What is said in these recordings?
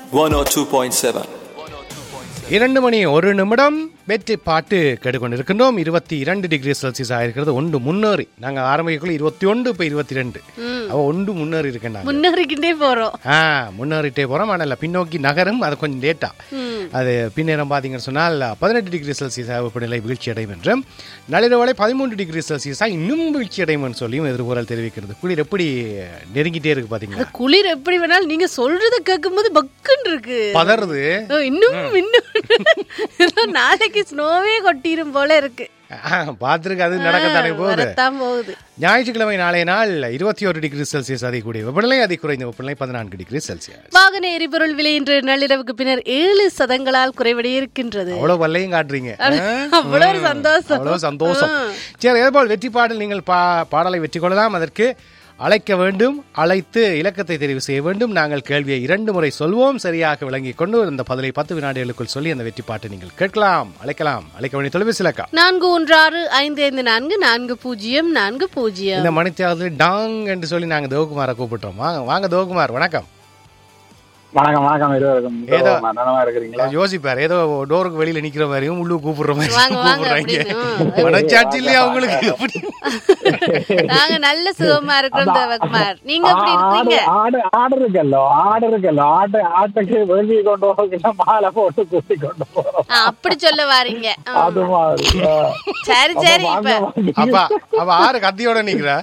102.7. இரண்டு மணி ஒரு நிமிடம் வெற்றி பாட்டு கேட்டுக்கொண்டிருக்கின்றோம் இருபத்தி இரண்டு டிகிரி செல்சியஸ் ஆயிருக்கிறது ஒன்று முன்னேறி நாங்கள் ஆரம்பிக்கக்குள்ள இருபத்தி ஒன்று இப்போ இருபத்தி ரெண்டு அவ ஒன்று முன்னேறி இருக்கேன் முன்னேறிக்கிட்டே போறோம் ஆ முன்னேறிட்டே போகிறோம் ஆனால் பின்னோக்கி நகரும் அது கொஞ்சம் லேட்டா அது பின்னேறம் பார்த்தீங்கன்னு சொன்னால் பதினெட்டு டிகிரி செல்சியஸ் வெப்பநிலை வீழ்ச்சி அடையும் என்றும் நள்ளிரவலை பதிமூன்று டிகிரி செல்சியஸாக இன்னும் வீழ்ச்சி அடையும்னு சொல்லியும் எதிர்கூறல் தெரிவிக்கிறது குளிர் எப்படி நெருங்கிட்டே இருக்கு பார்த்தீங்களா குளிர் எப்படி வேணாலும் நீங்க சொல்றத கேட்கும்போது பக்குன்னு இருக்கு பதறது ஓ, இன்னும் இன்னும் ஏதோ நாளைக்கு ஸ்னோவே கொட்டிரும் போல இருக்கு பார்த்துருக்கு அது நடக்கத்தானே போகுது வரத்தான் போகுது ஞாயிற்றுக்கிழமை நாளைய நாள் இருபத்தி ஒரு டிகிரி செல்சியஸ் அதிகூடிய வெப்பநிலை அதி குறைந்த வெப்பநிலை பதினான்கு டிகிரி செல்சியஸ் வாகன எரிபொருள் விலை இன்று நள்ளிரவுக்கு பின்னர் ஏழு சதங்களால் குறைவடைய இருக்கின்றது அவ்வளவு வல்லையும் காட்டுறீங்க அவ்வளவு ஒரு சந்தோஷம் அவ்வளவு சந்தோஷம் சரி அதேபோல் வெற்றி பாடல் நீங்கள் பா பாடலை வெற்றி கொள்ளலாம் அதற்கு அழைக்க வேண்டும் அழைத்து இலக்கத்தை தெரிவு செய்ய வேண்டும் நாங்கள் கேள்வியை இரண்டு முறை சொல்வோம் சரியாக விளங்கிக் கொண்டு இந்த பதிலை பத்து வினாடிகளுக்குள் சொல்லி அந்த வெற்றி பாட்டை நீங்கள் கேட்கலாம் அழைக்கலாம் அழைக்க வேண்டிய தொலைபேசி இலக்கம் நான்கு ஒன்று ஆறு ஐந்து ஐந்து நான்கு நான்கு பூஜ்ஜியம் நான்கு பூஜ்ஜியம் இந்த மணித்தியாவது டாங் என்று சொல்லி நாங்க தேவகுமாரை கூப்பிட்டோம் வாங்க வாங்க தேவகுமார் வணக்கம் வணக்கம் வணக்கம் இருவருக்கும் ஏதோ- நலமா இருக்கிறீங்களா யோசிப்பார் ஏதோ டோருக்கு வெளியில நிக்கிற மாதிரியும் உள்ளு கூப்பிடுற மாதிரி வாங்க, வாங்க கூப்பிடுறாங்க அப்படின்னு. மனச்சாட்சி இல்லையா உங்களுக்கு அப்படி? நாங்க நல்ல சுகமா இருக்கிறோம் தேவகுமார் நீங்க எப்படி இருக்கீங்க ஆடு ஆடு இருக்கல்லோ ஆடு இருக்கல்லோ ஆட்டு ஆட்டுக்கு வெளியே கொண்டு போகிற மாலை போட்டு கூட்டி கொண்டு போறோம் ஆ, அப்படி சொல்ல வாரீங்க ஆ. அது மாதிரி ஆ. சரி சரி அப்ப இப்ப வாங்க, அப்பா அவ ஆறு கத்தியோட நிக்கிறா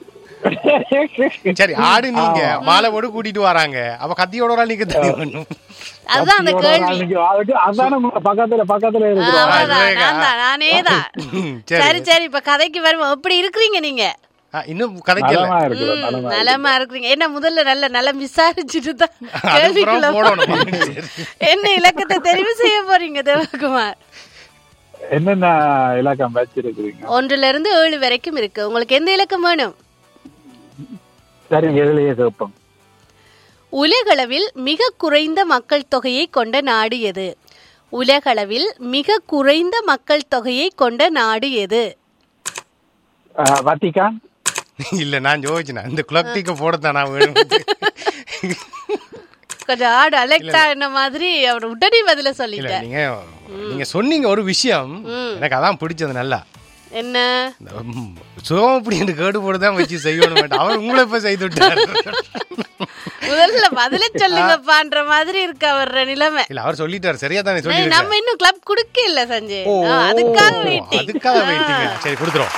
வாங்க. சரி ஆடு நீங்க மாலை போட்டு கூட்டிட்டு வராங்க அவ கத்தியோட ஒரு ஆள் நிக்க தெரியும் அதுதான் அந்த ஒரு கேள்வி நாளைக்கு அதுக்கு அதானே உங்க பக்கத்துல பக்கத்துல ஆ, இருக்கிறோம் அவ்வளவுதான். அதுவேகா. நான் தான், நானே தான் சரி சரி சரி இப்ப கதைக்கு வருவோம் எப்படி இருக்கிறீங்க நீங்க ஆ, இன்னும் கதைக்கல நலமா இருக்கிறோம் ம், நலமா நலமா இருக்கிறீங்க என்ன முதல்ல நல்ல நலம் விசாரிச்சுட்டு தான் அதுக்கப்புறம் கேள்விக்குள்ள போடணும் போறீங்க. என்ன இலக்கத்தை தெரிவு செய்ய போறீங்க தேவகுமார் என்னென்ன இலக்கம் வச்சிருக்கிறீங்க ஒன்றுல இருந்து ஏழு வரைக்கும் இருக்கு உங்களுக்கு எந்த இலக்கம் வேணும் சரி எதுலயே கேட்போம் உலகளவில் மிக குறைந்த மக்கள் தொகையை கொண்ட நாடு எது உலகளவில் மிக குறைந்த மக்கள் தொகையை கொண்ட நாடு எது ஆ, வத்திக்கான் இல்ல நான் ஜோதிச்சேன் இந்த குளத்திக்க போடத்தான் நான் வேணும் கொஞ்சம் ஆடு அலெக்டா என்ன மாதிரி அவர் உடனே பதில இல்ல சொல்லிட்டேன் நீங்க நீங்க சொன்னீங்க ஒரு விஷயம் எனக்கு அதான் பிடிச்சது நல்லா என்ன இந்த, ம், சுகம் இப்படி என்று கேடு போட்டுதான் வச்சு செய்யணும் வேண்டாம் அவர் உங்களை இப்ப செய்து விட்டார் முதல்ல பதில சொல்லுங்கப்பான்ற மாதிரி இருக்கு அவர் நிலைமை இல்ல அவர் சொல்லிட்டார் சரியா தானே ஏய், சொல்லி நம்ம இன்னும் கிளப் குடுக்க இல்ல சஞ்சய் ஓ ஆ, அதுக்காக வெயிட்டிங் அதுக்காக வெயிட்டிங் சரி கொடுத்துரும்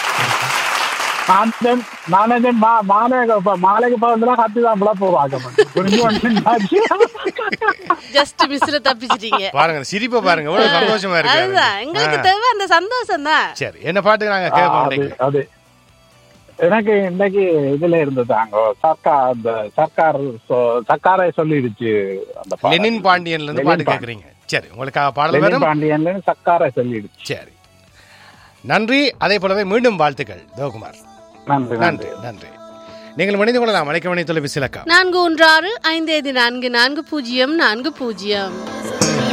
நான் நான் மா மாலைக்கு ப- மாலைக்கு பக்கத்துல கத்தி தான் பிள்ளை போவாங்க புரிஞ்சு வந்து ஜஸ்ட் மிஸ்ல தப்பிச்சிட்டீங்க பாருங்க அந்த சிரிப்பை பாருங்க எவ்வளவு சந்தோஷமா இருக்கு அதுதான் எங்களுக்கு ஆ, தேவை அந்த சந்தோஷம் தான் சரி என்ன பாட்டு நாங்க கேட்போம் அது இன்னைக்கு? அது எனக்கு இன்னைக்கு இதுல இருந்ததாங்க சர்க்கார் அந்த சர்க்கார் சொ- சர்க்காரை சொல்லிடுச்சு அந்த பாடல். லெனின் பாண்டியன்ல இருந்து பாட்டு லெனின் கேக்குறீங்க சரி உங்களுக்காக பாடல் லெனின் வரும் பாண்டியன்ல சர்க்காரை சொல்லிடுச்சு சரி நன்றி அதே போலவே மீண்டும் வாழ்த்துக்கள் தேவகுமார் நன்றி நன்றி நன்றி நன்றி நீங்கள் மனித கொள்ளலாம் அழைக்க வேண்டிய தொலைபேசி இலக்கம் நான்கு ஒன்று ஆறு ஐந்து ஐந்து நான்கு நான்கு பூஜ்ஜியம் நான்கு பூஜ்ஜியம்